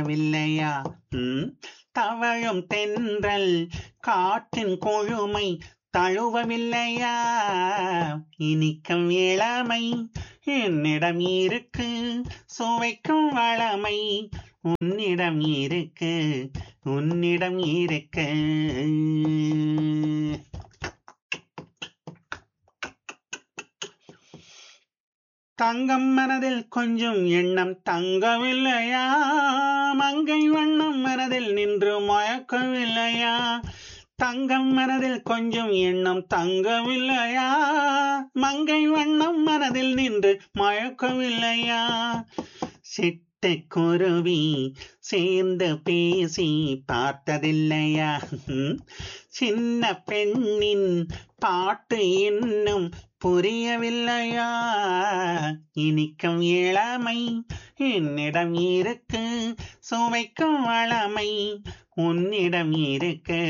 வில்லையா ம்? தவழும் தென்றல் காற்றின் கொழுமை தழுவவில்லையா இனிக்கும் இளமை என்னிடம் இருக்கு சுவைக்கும் வளமை உன்னிடம் இருக்கு உன்னிடம் இருக்கு தங்கம் மனதில் கொஞ்சம் எண்ணம் தங்கவில்லையா மங்கை வண்ணம் மனதில் நின்று மயக்கவில்லையா தங்கம் மனதில் கொஞ்சம் எண்ணம் தங்கவில்லையா மங்கை வண்ணம் மனதில் நின்று மயக்கவில்லையா சிட்டுக்குருவி சேர்ந்து பேசி பார்த்ததில்லையா ம்? சின்ன பெண்ணின் பாட்டு இன்னும் புரியவில்லையா இனிக்கும் இளமை என்னிடம் இருக்கு சுவைக்கும் வளமை உன்னிடம் இருக்கு